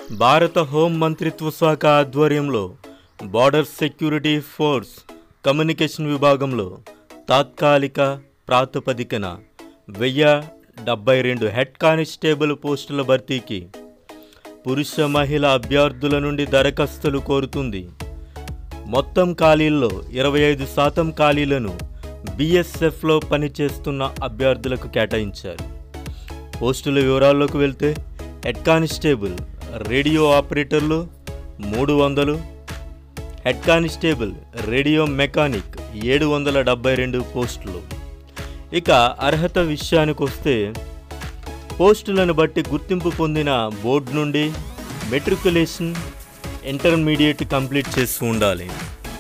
భారత హోం మంత్రిత్వ శాఖ ఆధ్వర్యంలో బార్డర్ సెక్యూరిటీ ఫోర్స్ కమ్యూనికేషన్ విభాగంలో తాత్కాలిక ప్రాతిపదికన వెయ్యి డెబ్బై రెండు హెడ్ కానిస్టేబుల్ పోస్టుల భర్తీకి పురుష మహిళ అభ్యర్థుల నుండి దరఖాస్తులు కోరుతుంది మొత్తం ఖాళీల్లో ఇరవై ఐదు శాతం ఖాళీలను బీఎస్ఎఫ్లో పనిచేస్తున్న అభ్యర్థులకు కేటాయించారు పోస్టుల వివరాల్లోకి వెళ్తే హెడ్ కానిస్టేబుల్ రేడియో ఆపరేటర్లు మూడు వందలు హెడ్ కానిస్టేబుల్ రేడియో మెకానిక్ ఏడు వందల డెబ్బై రెండు పోస్టులు ఇక అర్హత విషయానికి వస్తే పోస్టులను బట్టి గుర్తింపు పొందిన బోర్డు నుండి మెట్రికులేషన్ ఇంటర్మీడియట్ కంప్లీట్ చేసి ఉండాలి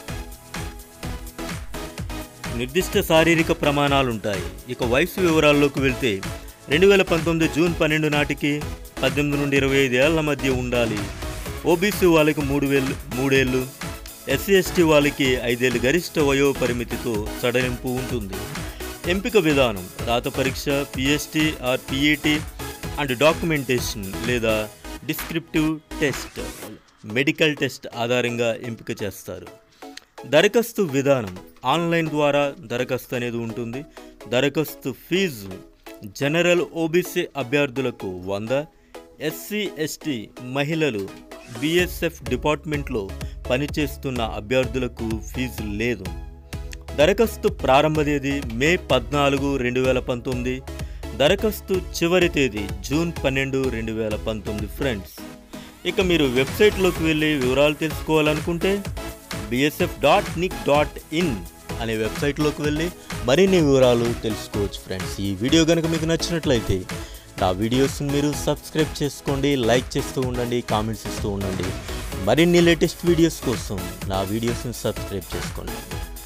నిర్దిష్ట శారీరక ప్రమాణాలు ఉంటాయి ఇక వయసు వివరాల్లోకి వెళ్తే రెండు వేల పంతొమ్మిది జూన్ పన్నెండు నాటికి పద్దెనిమిది నుండి ఇరవై ఐదు ఏళ్ల మధ్య ఉండాలి ఓబీసీ వాళ్ళకి మూడు వేలు మూడేళ్ళు ఎస్సీ ఎస్టీ వాళ్ళకి ఐదేళ్ళు గరిష్ట వయో పరిమితితో సడలింపు ఉంటుంది ఎంపిక విధానం రాత పరీక్ష PST or PET and documentation లేదా డిస్క్రిప్టివ్ టెస్ట్ మెడికల్ టెస్ట్ ఆధారంగా ఎంపిక చేస్తారు దరఖాస్తు విధానం ఆన్లైన్ ద్వారా దరఖాస్తు అనేది ఉంటుంది దరఖాస్తు ఫీజు జనరల్ ఓబీసీ అభ్యర్థులకు వంద ఎస్సీ ఎస్టీ మహిళలు బిఎస్ఎఫ్ డిపార్ట్మెంట్లో పనిచేస్తున్న అభ్యర్థులకు ఫీజు లేదు దరఖాస్తు ప్రారంభ తేదీ మే పద్నాలుగు రెండు వేల పంతొమ్మిది దరఖాస్తు చివరి తేదీ జూన్ పన్నెండు రెండు వేల పంతొమ్మిది ఫ్రెండ్స్ ఇక మీరు వెబ్సైట్లోకి వెళ్ళి వివరాలు తెలుసుకోవాలనుకుంటే BSF dot nic dot in అనే వెబ్సైట్లోకి వెళ్ళి మరిన్ని వివరాలు తెలుసుకోవచ్చు ఫ్రెండ్స్ ఈ వీడియో కనుక మీకు నచ్చినట్లయితే నా వీడియోస్ని మీరు సబ్స్క్రైబ్ చేసుకోండి లైక్ చేస్తూ ఉండండి కామెంట్స్ ఇస్తూ ఉండండి మరిన్ని లేటెస్ట్ వీడియోస్ కోసం నా వీడియోస్ని సబ్స్క్రైబ్ చేసుకోండి